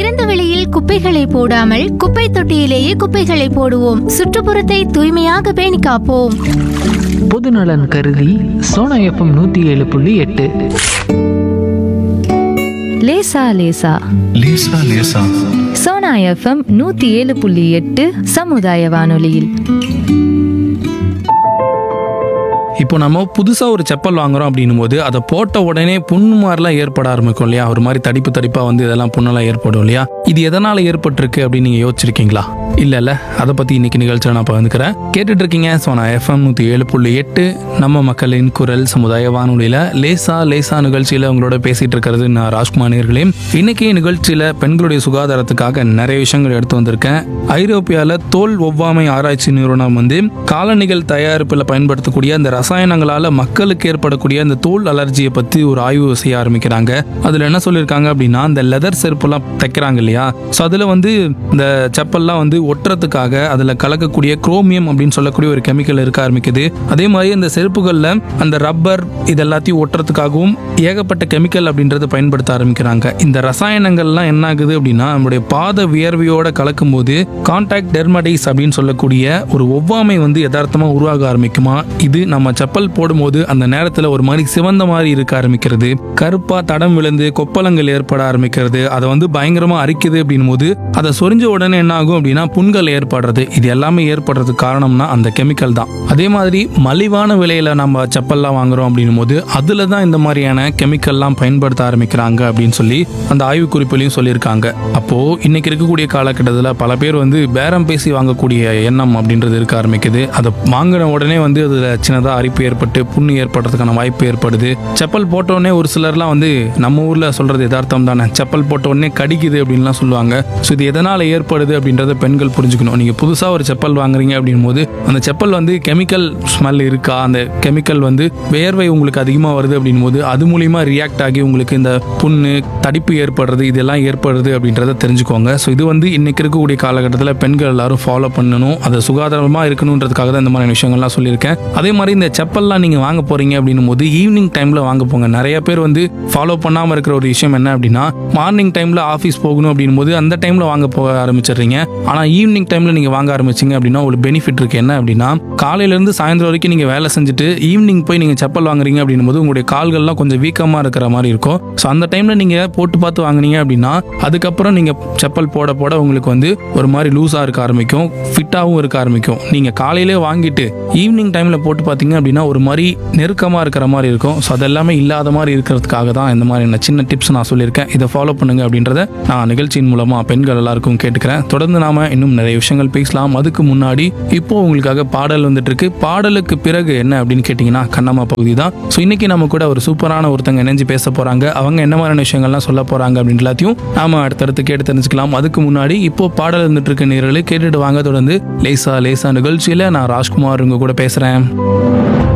திறந்த வெளியில் குப்பைகளை போடாமல் குப்பை தொட்டியிலேயே குப்பைகளை போடுவோம் சுற்றுப்புறத்தை தூய்மையாக பேணி காப்போம் பொதுநலன் கருதி சோனா எஃப்எம் நூற்றி ஏழு புள்ளி எட்டு லேசா லேசா லேசா லேசா சோனா எஃப்எம் நூத்தி ஏழு புள்ளி எட்டு சமுதாய வானொலியில் இப்போ நம்ம புதுசாக ஒரு செப்பல் வாங்குறோம் அப்படின்னும் போது அதை போட்ட உடனே புண்ணு மாதிரிலாம் ஏற்பட ஆரம்பிக்கும் இல்லையா ஒரு மாதிரி தடிப்பு தடிப்பாக வந்து இதெல்லாம் புண்ணெல்லாம் ஏற்படும் இல்லையா இது எதனால் ஏற்பட்டிருக்கு அப்படின்னு நீங்கள் யோசிச்சிருக்கீங்களா இல்லை இல்லை அதை பற்றி இன்னைக்கு நிகழ்ச்சியில் நான் பகிர்ந்துக்கிறேன் கேட்டுட்டு இருக்கீங்க ஸோ நான் எஃப்எம் நூற்றி ஏழு புள்ளி எட்டு நம்ம மக்களின் குரல் சமுதாய வானொலியில் லேசா லேசா நிகழ்ச்சியில் உங்களோட பேசிகிட்டு இருக்கிறது நான் ராஜ்குமார் நேர்களே இன்னைக்கு நிகழ்ச்சியில் பெண்களுடைய சுகாதாரத்துக்காக நிறைய விஷயங்கள் எடுத்து வந்திருக்கேன் ஐரோப்பியாவில் தோல் ஒவ்வாமை ஆராய்ச்சி நிறுவனம் வந்து காலணிகள் தயாரிப்பில் பயன்படுத்தக்கூடிய அந்த ரசாயனங்களால் மக்களுக்கு ஏற்படக்கூடிய அந்த தோல் அலர்ஜியை பற்றி ஒரு ஆய்வு செய்ய ஆரம்பிக்கிறாங்க அதில் என்ன சொல்லியிருக்காங்க அப்படின்னா அந்த லெதர் செருப்புலாம் தைக்கிறாங்க இல்லையா ஸோ அதில் வந்து இந்த செப்பல்லாம் வந்து ஒட்டுறதுக்காக அதில் கலக்கக்கூடிய குரோமியம் அப்படின்னு சொல்லக்கூடிய ஒரு கெமிக்கல் இருக்க ஆரம்பிக்குது அதே மாதிரி அந்த செருப்புகளில் அந்த ரப்பர் இது எல்லாத்தையும் ஒட்டுறதுக்காகவும் ஏகப்பட்ட கெமிக்கல் அப்படின்றத பயன்படுத்த ஆரம்பிக்கிறாங்க இந்த ரசாயனங்கள்லாம் என்ன ஆகுது அப்படின்னா நம்மளுடைய பாத வியர்வையோட கலக்கும்போது கான்டாக்ட் டெர்மடைஸ் அப்படின்னு சொல்லக்கூடிய ஒரு ஒவ்வாமை வந்து யதார்த்தமாக உருவாக ஆரம்பிக்குமா இது நம்ம செப்பல் போடும்போது அந்த நேரத்தில் ஒரு மாதிரி சிவந்த மாதிரி இருக்க ஆரம்பிக்கிறது கருப்பா தடம் விழுந்து கொப்பளங்கள் ஏற்பட ஆரம்பிக்கிறது அதை வந்து பயங்கரமா அரிக்குது அப்படின் போது அதை சொரிஞ்ச உடனே என்ன ஆகும் அப்படின்னா புண்கள் ஏற்படுறது இது எல்லாமே ஏற்படுறதுக்கு காரணம்னா அந்த கெமிக்கல் தான் அதே மாதிரி மலிவான விலையில நம்ம செப்பல்லாம் வாங்குறோம் அப்படின்னும் போது அதுல தான் இந்த மாதிரியான கெமிக்கல்லாம் பயன்படுத்த ஆரம்பிக்கிறாங்க அப்படின்னு சொல்லி அந்த ஆய்வு குறிப்பிலையும் சொல்லியிருக்காங்க அப்போ இன்னைக்கு இருக்கக்கூடிய காலகட்டத்தில் பல பேர் வந்து பேரம் பேசி வாங்கக்கூடிய எண்ணம் அப்படின்றது இருக்க ஆரம்பிக்குது அதை வாங்கின உடனே வந்து அதில் சின்னதாக அரிப்பு ஏற்பட்டு புண்ணு ஏற்படுறதுக்கான வாய்ப்பு ஏற்படுது செப்பல் போட்ட உடனே ஒரு சிலர்லாம் வந்து நம்ம ஊரில் சொல்றது யதார்த்தம் தானே செப்பல் போட்ட உடனே கடிக்குது அப்படின்லாம் சொல்லுவாங்க ஸோ இது எதனால் ஏற்படுது அப்படின்றத பெண்கள் புரிஞ்சுக்கணும் நீங்கள் புதுசாக ஒரு செப்பல் வாங்குறீங்க அப்படின் போது அந்த செப்பல் வந்து கெமிக்கல் ஸ்மெல் இருக்கா அந்த கெமிக்கல் வந்து வேர்வை உங்களுக்கு அதிகமாக வருது அப்படின் போது அது மூலியமா ரியாக்ட் ஆகி உங்களுக்கு இந்த புண்ணு தடிப்பு ஏற்படுறது இதெல்லாம் ஏற்படுறது அப்படின்றத தெரிஞ்சுக்கோங்க ஸோ இது வந்து இன்னைக்கு இருக்கக்கூடிய காலகட்டத்தில் பெண்கள் எல்லாரும் ஃபாலோ பண்ணணும் அது சுகாதாரமாக இருக்கணுன்றதுக்காக தான் இந்த மாதிரி விஷயங்கள்லாம் சொல்லியிருக்கேன் அதே மாதிரி இந்த செப்பல்லாம் நீங்கள் வாங்க போறீங்க அப்படின்னும் போது ஈவினிங் டைமில் வாங்க போங்க நிறைய பேர் வந்து ஃபாலோ பண்ணாமல் இருக்கிற ஒரு விஷயம் என்ன அப்படின்னா மார்னிங் டைமில் ஆஃபீஸ் போகணும் அப்படின்னும் போது அந்த டைமில் வாங்க போக ஆரம்பிச்சிடுறீங்க ஆனால் ஈவினிங் டைமில் நீங்கள் வாங்க ஆரம்பிச்சிங்க அப்படின்னா ஒரு பெனிஃபிட் இருக்கு என்ன அப்படின்னா காலையிலேருந்து சாயந்தரம் வரைக்கும் நீங்கள் வேலை செஞ்சுட்டு ஈவினிங் போய் நீங்கள் செப்பல் வாங்குறீங்க அப்படின்னும் போது உங்களுடைய கால்கள்லாம் கொஞ்சம் வீக்கமாக இருக்கிற மாதிரி இருக்கும் ஸோ அந்த டைமில் நீங்கள் போட்டு பார்த்து வாங்குனீங்க அப்படின்னா அதுக்கப்புறம் நீங்கள் செப்பல் போட போட உங்களுக்கு வந்து ஒரு மாதிரி லூஸாக இருக்க ஆரம்பிக்கும் ஃபிட்டாகவும் இருக்க ஆரம்பிக்கும் நீங்கள் காலையிலே வாங்கிட்டு ஈவினிங் டைமில் போட்டு பார்த்தீங்க அப்படின்னா ஒரு மாதிரி நெருக்கமாக இருக்கிற மாதிரி இருக்கும் ஸோ அதெல்லாமே இல்லாத மாதிரி இருக்கிறதுக்காக தான் இந்த மாதிரி சின்ன டிப்ஸ் நான் சொல்லியிருக்கேன் இதை ஃபாலோ பண்ணுங்க அப்படின்றத நான் நிகழ்ச்சியின் மூலமாக பெண்கள் எல்லாருக்கும் கேட்டுக்கிறேன் தொடர்ந்து நாம இன்னும் நிறைய விஷயங்கள் பேசலாம் அதுக்கு முன்னாடி இப்போ உங்களுக்காக பாடல் வந்துட்டு இருக்கு பாடலுக்கு பிறகு என்ன அப்படின்னு கேட்டிங்கன்னா கண்ணம்மா பகுதி தான் ஸோ இன்னைக்கு நம்ம கூட ஒரு சூப்பரான ஒருத்தங்க இணைஞ்சு பேச போறாங்க அவங்க என்ன மாதிரியான விஷயங்கள்லாம் சொல்ல போறாங்க அப்படின்னு எல்லாத்தையும் நாம அடுத்தடுத்து கேட்டு தெரிஞ்சுக்கலாம் அதுக்கு முன்னாடி இப்போ பாடல் வந்துட்டு இருக்க நேரலை கேட்டுட்டு வாங்க தொடர்ந்து லேசா லேசா நிகழ்ச்சியில நான் ராஜ்குமார் உங்க கூட பேசுறேன்